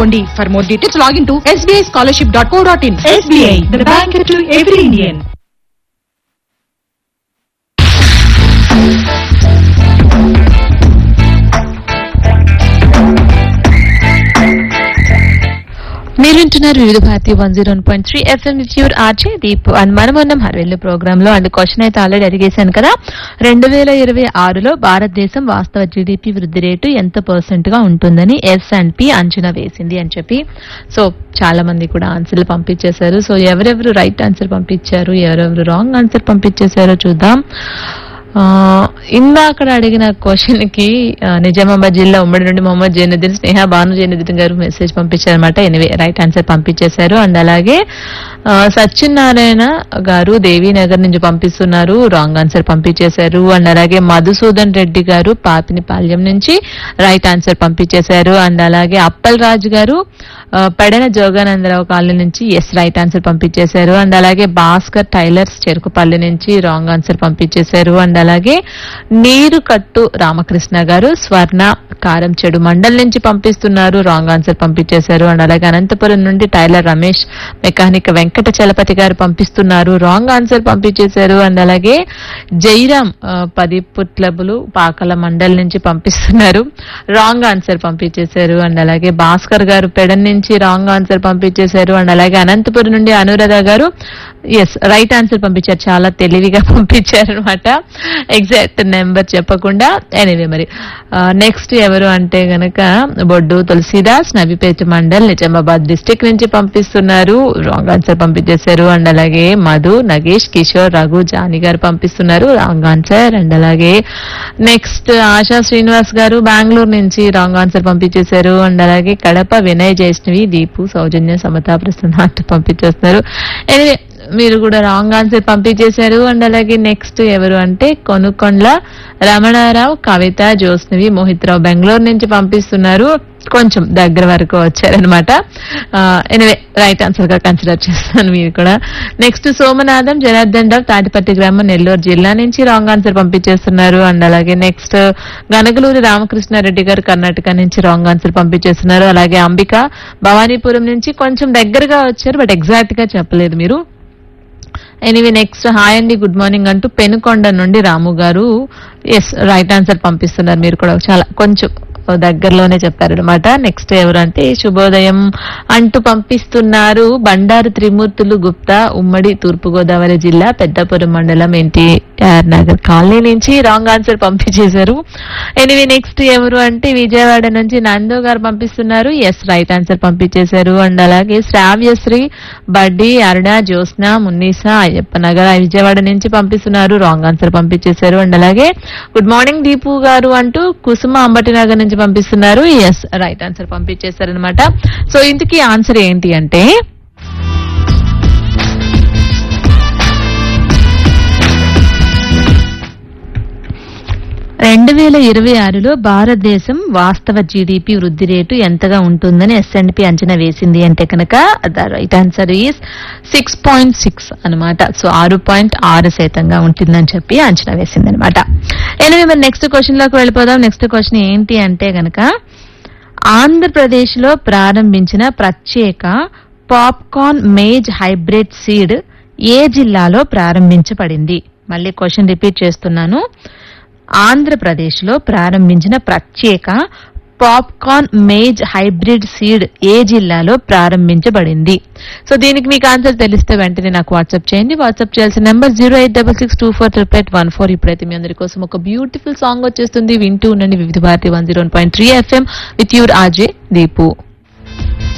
చేసుకోండి for more details login to SBI scholarship dot co dot in SBI, the bank to every Indian. మీరు వింటున్నారు Vividha Bharati one zero point three FM your RJ Deep and మనం ఉన్నాం హర్వెల్లు programme లో and question అయితే already అడిగేశాను కదా రెండు వేల ఇరవై ఆరులో భారతదేశం వాస్తవ జీడిపి వృద్ధి రేటు ఎంత పర్సెంట్ గా ఉంటుందని ఎస్ అండ్ పి అంచనా వేసింది అని చెప్పి సో చాలా మంది కూడా ఆన్సర్లు పంపించేశారు సో ఎవరెవరు రైట్ ఆన్సర్ పంపించారు ఎవరెవరు రాంగ్ ఆన్సర్ పంపించేశారో చూద్దాం ఆ, ఇందాకడ అడిగిన క్వశ్చన్ కి ఆ, నిజామాబాద్ జిల్లా ఉమ్మడి నుండి మొహమ్మద్ జైనుద్దీన్ స్నేహ భాను జైనుద్దీన్ గారు మెసేజ్ పంపించారనమాట ఎనివే రైట్ ఆన్సర్ పంపించేశారు అండ్ అలాగే ఆ, సత్యనారాయణ గారు దేవీనగర్ నుంచి పంపిస్తున్నారు రాంగ్ ఆన్సర్ పంపించేశారు అండ్ అలాగే మధుసూదన్ రెడ్డి గారు పాపినిపాల్యం నుంచి రైట్ ఆన్సర్ పంపించేశారు అండ్ అలాగే అప్పల్ రాజు గారు ఆ, పెడన జోగానందరావు కాలనీ నుంచి ఎస్ రైట్ ఆన్సర్ పంపించేశారు అండ్ అలాగే భాస్కర్ టైలర్స్ చెరుకుపల్లి నుంచి రాంగ్ ఆన్సర్ పంపించేశారు అండ్ అలాగే నీరు కట్టు రామకృష్ణ గారు స్వర్ణ కారం చెడు మండల్ నుంచి పంపిస్తున్నారు రాంగ్ ఆన్సర్ పంపించేశారు అండ్ అలాగే అనంతపురం నుండి టైలర్ రమేష్ మెకానిక్ వెంకట చలపతి గారు పంపిస్తున్నారు రాంగ్ ఆన్సర్ పంపించేశారు అండ్ అలాగే జైరామ్ ఆ, పది పుట్లబులు పాకల మండల్ నుంచి పంపిస్తున్నారు రాంగ్ ఆన్సర్ పంపించేశారు అండ్ అలాగే భాస్కర్ గారు పెడన్ నుంచి రాంగ్ ఆన్సర్ పంపించేశారు అండ్ అలాగే అనంతపురం నుండి అనురాధ గారు ఎస్ రైట్ ఆన్సర్ పంపించారు చాలా తెలివిగా పంపించారు అనమాట ఎగ్జాక్ట్ నెంబర్ చెప్పకుండా ఎనీవే మరి నెక్స్ట్ ఎవరు అంటే గనక బొడ్డు తులసిదాస్ నబిపేట మండల్ నిజామాబాద్ డిస్టిక్ నుంచి పంపిస్తున్నారు రాంగ్ ఆన్సర్ పంపించేశారు అండ్ అలాగే మధు నగేష్ కిషోర్ రఘు జాని గారు పంపిస్తున్నారు రాంగ్ ఆన్సర్ అండ్ అలాగే నెక్స్ట్ ఆశా శ్రీనివాస్ గారు బెంగళూరు నుంచి రాంగ్ ఆన్సర్ పంపించేశారు అండ్ అలాగే కడప వినయ్ జైష్ణవి దీపు సౌజన్య సమతా ప్రస్తుతం పంపించేస్తున్నారు ఎనివే మీరు కూడా రాంగ్ ఆన్సర్ పంపించేశారు అండ్ అలాగే నెక్స్ట్ ఎవరు అంటే కొనుకొండ్ల రమణారావు కవిత జ్యోత్స్నవి మోహిత్ రావు బెంగళూరు నుంచి పంపిస్తున్నారు కొంచెం దగ్గర వరకు వచ్చారనమాట ఎనివే రైట్ ఆన్సర్ గా కన్సిడర్ చేస్తాను మీరు కూడా నెక్స్ట్ సోమనాథం జనార్దన్ రావు తాటిపత్తి గ్రామం నెల్లూరు జిల్లా నుంచి రాంగ్ ఆన్సర్ పంపించేస్తున్నారు అండ్ అలాగే నెక్స్ట్ గనగలూరి రామకృష్ణారెడ్డి గారు కర్ణాటక నుంచి రాంగ్ ఆన్సర్ పంపించేస్తున్నారు అలాగే అంబిక భవానీపురం నుంచి కొంచెం దగ్గరగా వచ్చారు బట్ ఎగ్జాక్ట్ గా చెప్పలేదు మీరు ఎనీవే నెక్స్ట్ హాయ్ అండి గుడ్ మార్నింగ్ అంటూ పెనుకొండ నుండి రాము గారు ఎస్ రైట్ ఆన్సర్ పంపిస్తున్నారు మీరు కూడా చాలా కొంచెం దగ్గరలోనే చెప్పారనమాట నెక్స్ట్ ఎవరంటే శుభోదయం అంటూ పంపిస్తున్నారు బండారు త్రిమూర్తులు గుప్తా ఉమ్మడి తూర్పుగోదావరి జిల్లా పెద్దపురం మండలం ఎన్టీఆర్ నగర్ కాలనీ నుంచి రాంగ్ ఆన్సర్ పంపించేశారు ఎనివే నెక్స్ట్ ఎవరు అంటే విజయవాడ నుంచి నందో గారు పంపిస్తున్నారు ఎస్ రైట్ ఆన్సర్ పంపించేశారు అండ్ అలాగే శ్రావ్యశ్రీ బడ్డి అరుణ జ్యోత్స్న మున్నీసా అయ్యప్ప నగర్ విజయవాడ నుంచి పంపిస్తున్నారు రాంగ్ ఆన్సర్ పంపించేశారు అండ్ అలాగే గుడ్ మార్నింగ్ దీపు గారు అంటూ కుసుమ అంబటి నగర్ నుంచి పంపిస్తున్నారు ఎస్ రైట్ ఆన్సర్ పంపించేశారు అనమాట సో ఇంతకీ ఆన్సర్ ఏంటి అంటే రెండు వేల ఇరవై ఆరులో భారతదేశం వాస్తవ జీడిపి వృద్ధి రేటు ఎంతగా ఉంటుందని ఎస్ఎండ్పి అంచనా వేసింది అంటే కనుక the right answer is six point six అనమాట సో ఆరు పాయింట్ ఆరు శాతంగా ఉంటుందని చెప్పి అంచనా వేసింది అనమాట ఎనిమిది మరి నెక్స్ట్ క్వశ్చన్ లోకి వెళ్ళిపోదాం నెక్స్ట్ క్వశ్చన్ ఏంటి అంటే కనుక ఆంధ్రప్రదేశ్ లో ప్రారంభించిన ప్రత్యేక పాప్కార్న్ మేజ్ హైబ్రిడ్ సీడ్ ఏ జిల్లాలో ప్రారంభించబడింది మళ్ళీ క్వశ్చన్ రిపీట్ చేస్తున్నాను ఆంధ్రప్రదేశ్ లో ప్రారంభించిన ప్రత్యేక పాప్కార్న్ మేజ్ హైబ్రిడ్ సీడ్ ఏ జిల్లాలో ప్రారంభించబడింది సో దీనికి మీకు ఆన్సర్ తెలిస్తే వెంటనే నాకు వాట్సాప్ చేయండి వాట్సాప్ చేయాల్సిన number zero eight double six two four triple eight one four ఇప్పుడైతే మీ అందరి కోసం ఒక బ్యూటిఫుల్ సాంగ్ వచ్చేస్తుంది వింటూ ఉండండి Vividha Bharati one zero point three FM with your RJ Deepu